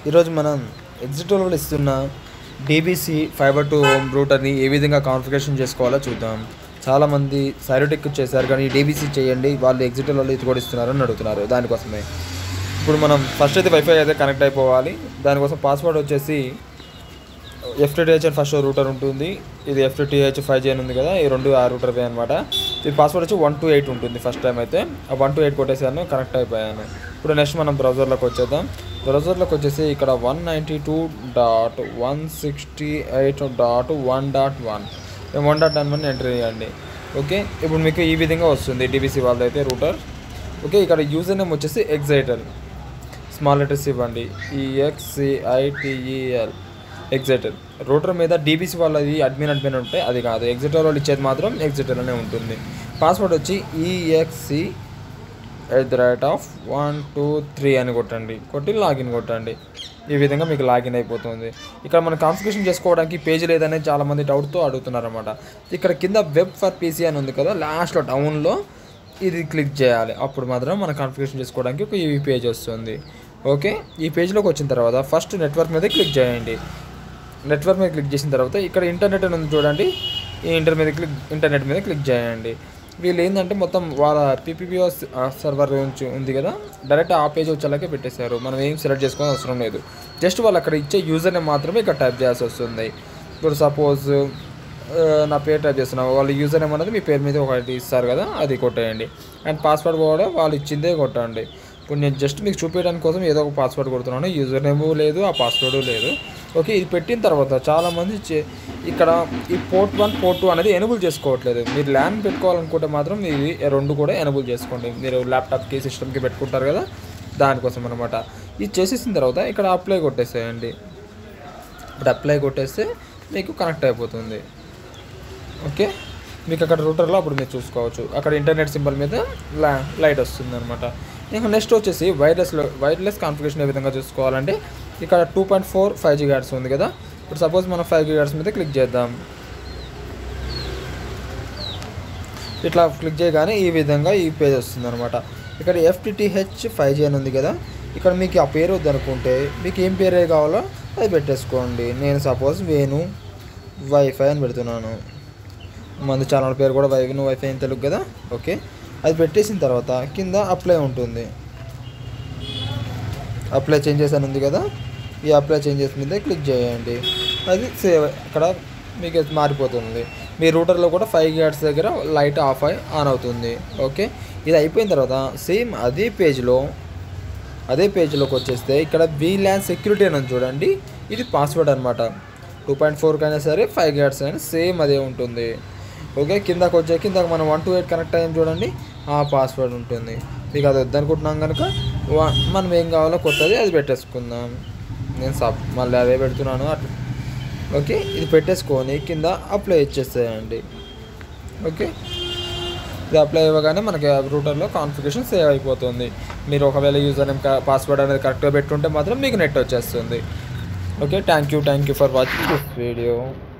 ఈరోజు మనం ఎగ్జిట్లో ఇస్తున్న డీబీసీ ఫైబర్ టు హోమ్ రూటర్ని ఏ విధంగా కాన్ఫిగరేషన్ చేసుకోవాలో చూద్దాం చాలామంది సైరోటెక్ చేశారు కానీ డీబీసీ చేయండి వాళ్ళు ఎగ్జిట్లో ఇది కూడా ఇస్తున్నారు అని అడుగుతున్నారు దానికోసమే ఇప్పుడు మనం ఫస్ట్ అయితే వైఫై అయితే కనెక్ట్ అయిపోవాలి దానికోసం పాస్వర్డ్ వచ్చేసి ఎఫ్టీటీహెచ్ అని ఫస్ట్ రూటర్ ఉంటుంది ఇది ఎఫ్టీటీహెచ్ ఫైవ్ జీ అని ఉంది కదా ఈ రెండు ఆ రూటర్ అనమాట ఇది పాస్వర్డ్ వచ్చి వన్ టు ఎయిట్ ఉంటుంది ఫస్ట్ టైం అయితే ఆ వన్ టు ఎయిట్ కొట్టేసాను కనెక్ట్ అయిపోయాను ఇప్పుడు నెక్స్ట్ మనం బ్రౌజర్లోకి వచ్చేద్దాం బ్రౌజర్లోకి వచ్చేసి ఇక్కడ one ninety two dot one sixty eight dot one dot one one dot one enter చేయండి ఓకే ఇప్పుడు మీకు ఈ విధంగా వస్తుంది డిబిసి వాళ్ళదైతే రూటర్ ఓకే ఇక్కడ యూజర్ నేమ్ వచ్చేసి ఎగ్జైటర్ స్మాల్ లెటర్స్ ఇవ్వండి ఈఎక్సిఐటిఈఎల్ ఎగ్జిటర్ రూటర్ మీద డీబీసీ వాళ్ళది అడ్మిన్ అడ్మిన్ ఉంటే అది కాదు ఎగ్జిటర్ వాళ్ళు ఇచ్చేది మాత్రం ఎగ్జిటర్ అనే ఉంటుంది పాస్వర్డ్ వచ్చి E X C at the rate of one two three అని కొట్టండి కొట్టి లాగిన్ కొట్టండి ఈ విధంగా మీకు లాగిన్ అయిపోతుంది ఇక్కడ మనం కాన్ఫిగరేషన్ చేసుకోవడానికి పేజ్ లేదనే చాలామంది డౌట్తో అడుగుతున్నారు అనమాట ఇక్కడ కింద వెబ్ ఫర్ పీసీ అని ఉంది కదా లాస్ట్లో డౌన్లో ఇది క్లిక్ చేయాలి అప్పుడు మాత్రం మనం కాన్ఫిగరేషన్ చేసుకోవడానికి ఒక ఈ పేజ్ వస్తుంది ఓకే ఈ పేజ్లోకి వచ్చిన తర్వాత ఫస్ట్ నెట్వర్క్ మీద క్లిక్ చేయండి నెట్వర్క్ మీద క్లిక్ చేసిన తర్వాత ఇక్కడ ఇంటర్నెట్ అని ఉంది చూడండి ఈ ఇంటర్ మీద క్లిక్ ఇంటర్నెట్ మీద క్లిక్ చేయండి వీళ్ళు ఏంటంటే మొత్తం వాళ్ళ పీపీపీఓ సర్వర్ నుంచి ఉంది కదా డైరెక్ట్ ఆ పేజ్ వచ్చేలాగే పెట్టేశారు మనం ఏం సెలెక్ట్ చేసుకోవాల్సిన అవసరం లేదు జస్ట్ వాళ్ళు అక్కడ ఇచ్చే యూజర్ని మాత్రమే ఇక్కడ టైప్ చేయాల్సి వస్తుంది ఇప్పుడు సపోజ్ నా పేరు టైప్ చేస్తున్నాం వాళ్ళు యూజర్ నేమ్ అనేది మీ పేరు మీద ఒకటి ఇస్తారు కదా అది కొట్టేయండి అండ్ పాస్వర్డ్ కూడా వాళ్ళు ఇచ్చిందే కొట్టండి ఇప్పుడు నేను జస్ట్ మీకు చూపించడానికి కోసం ఏదో ఒక పాస్వర్డ్ కొడుతున్నాను యూజర్ నేమ్ లేదు ఆ పాస్వర్డ్ లేదు ఓకే ఇది పెట్టిన తర్వాత చాలామంది చే- ఇక్కడ ఈ పోర్ట్ వన్ పోర్ట్ టూ అనేది ఎనబుల్ చేసుకోవట్లేదు మీరు ల్యాన్ పెట్టుకోవాలనుకుంటే మాత్రం ఇది రెండు కూడా ఎనబుల్ చేసుకోండి మీరు ల్యాప్టాప్కి సిస్టమ్కి పెట్టుకుంటారు కదా దానికోసం అనమాట ఇది చేసేసిన తర్వాత ఇక్కడ అప్లై కొట్టేసేయండి ఇప్పుడు అప్లై కొట్టేస్తే మీకు కనెక్ట్ అయిపోతుంది ఓకే మీకు అక్కడ రూటర్లో అప్పుడు మీరు చూసుకోవచ్చు అక్కడ ఇంటర్నెట్ సింబల్ మీద లా లైట్ వస్తుంది అనమాట ఇంకా నెక్స్ట్ వచ్చేసి వైర్లెస్లో వైర్లెస్ కాన్ఫిగరేషన్ ఏ విధంగా చూసుకోవాలంటే ఇక్కడ two point four five G గాడ్స్ ఉంది కదా ఇప్పుడు సపోజ్ మనం ఫైవ్ జీ గాడ్స్ మీద క్లిక్ చేద్దాం ఇట్లా క్లిక్ చేయగానే ఈ విధంగా ఈ పేజ్ వస్తుంది అనమాట ఇక్కడ ఎఫ్టిటిహెచ్ ఫైవ్ జీ అని ఉంది కదా ఇక్కడ మీకు ఆ పేరు వద్దనుకుంటే మీకు ఏం పేరే కావాలో అది పెట్టేసుకోండి నేను సపోజ్ వేణు వైఫై అని పెడుతున్నాను మంది ఛానల్ పేరు కూడా వైను వైఫై అని తెలుగు కదా ఓకే అది పెట్టేసిన తర్వాత కింద అప్లై ఉంటుంది అప్లై చేంజెస్ అని ఉంది కదా ఈ అప్లై చేంజెస్ మీద క్లిక్ చేయండి అది సేవ్ అక్కడ మీకు అది మారిపోతుంది మీ రూటర్లో కూడా ఫైవ్ గ్యాడ్స్ దగ్గర లైట్ ఆఫ్ అయి ఆన్ అవుతుంది ఓకే ఇది అయిపోయిన తర్వాత సేమ్ అదే పేజ్లో అదే పేజ్లోకి వచ్చేస్తే ఇక్కడ వీల్యాన్ సెక్యూరిటీ అని ఉంది చూడండి ఇది పాస్వర్డ్ అనమాట టూ పాయింట్ ఫోర్కి అయినా సరే ఫైవ్ గ్యాడ్స్ అయినా సేమ్ అదే ఉంటుంది ఓకే కిందకు వచ్చే కిందకు మనం వన్ టూ ఎయిట్ కనెక్ట్ అయ్యాం చూడండి ఆ పాస్వర్డ్ ఉంటుంది మీకు అది వద్దనుకుంటున్నాం కనుక వా- మనం ఏం కావాలో కొత్తది అది పెట్టేసుకుందాం నేను సబ్ మళ్ళీ అదే పెడుతున్నాను అట్లా ఓకే ఇది పెట్టేసుకొని కింద అప్లై ఇచ్చేసేయండి ఓకే ఇది అప్లై అవ్వగానే మనకి రూటర్లో కాన్ఫిగరేషన్ సేవ్ అయిపోతుంది మీరు ఒకవేళ యూజర్ నేమ్ పాస్వర్డ్ అనేది కరెక్ట్గా పెట్టుంటే మాత్రం మీకు నెట్ వచ్చేస్తుంది okay thank you thank you for watching this video